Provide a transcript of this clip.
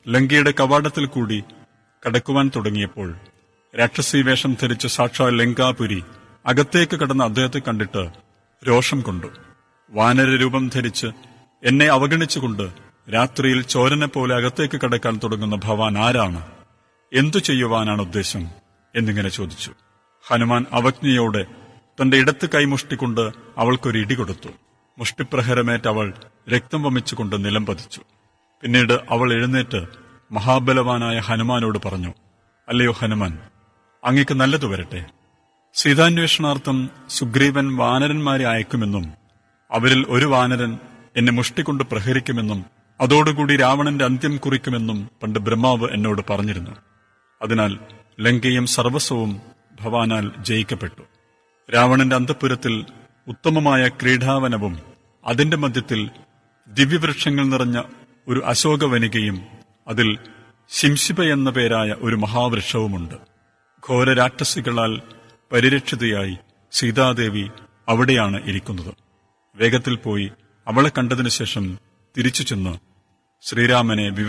ലങ്കയുടെ കവാടത്തിൽ കൂടി കടക്കുവാൻ തുടങ്ങിയപ്പോൾ രാക്ഷസീ വേഷം ധരിച്ച സാക്ഷാൽ ലങ്കാപുരി അകത്തേക്ക് കടന്ന അദ്ദേഹത്തെ കണ്ടിട്ട് രോഷം കൊണ്ടു വാനര രൂപം ധരിച്ച് എന്നെ അവഗണിച്ചുകൊണ്ട് രാത്രിയിൽ ചോരനെ പോലെ അകത്തേക്ക് കടക്കാൻ തുടങ്ങുന്ന ഭവാൻ ആരാണ് എന്തു ചെയ്യുവാനാണ് ഉദ്ദേശം എന്നിങ്ങനെ ചോദിച്ചു ഹനുമാൻ അവജ്ഞയോടെ തന്റെ ഇടത്ത് കൈമുഷ്ടിക്കൊണ്ട് അവൾക്കൊരു ഇടി കൊടുത്തു മുഷ്ടിപ്രഹരമേറ്റ് അവൾ രക്തം വമിച്ചുകൊണ്ട് നിലം പതിച്ചു പിന്നീട് അവൾ എഴുന്നേറ്റ് മഹാബലവാനായ ഹനുമാനോട് പറഞ്ഞു അല്ലയോ ഹനുമാൻ അങ്ങക്ക് നല്ലതു വരട്ടെ സീതാന്വേഷണാർത്ഥം സുഗ്രീവൻ വാനരന്മാരെ അയക്കുമെന്നും അവരിൽ ഒരു വാനരൻ എന്നെ മുഷ്ടികൊണ്ട് പ്രഹരിക്കുമെന്നും അതോടുകൂടി രാവണന്റെ അന്ത്യം കുറിക്കുമെന്നും പണ്ട് ബ്രഹ്മാവ് എന്നോട് പറഞ്ഞിരുന്നു അതിനാൽ ലങ്കയും സർവസ്വവും ഭവാനാൽ ജയിക്കപ്പെട്ടു രാവണന്റെ അന്തപുരത്തിൽ ഉത്തമമായ ക്രീഡാവനവും അതിന്റെ മധ്യത്തിൽ ദിവ്യവൃക്ഷങ്ങൾ നിറഞ്ഞ ഒരു അശോകവനികയും അതിൽ ശിംശിപ എന്ന പേരായ ഒരു മഹാവൃക്ഷവുമുണ്ട് ഘോര രാക്ഷസികളാൽ പരിരക്ഷിതയായി സീതാദേവി അവിടെയാണ് ഇരിക്കുന്നത് വേഗത്തിൽ പോയി അവളെ കണ്ടതിനു ശേഷം തിരിച്ചു ചെന്ന് ശ്രീരാമനെ വിവ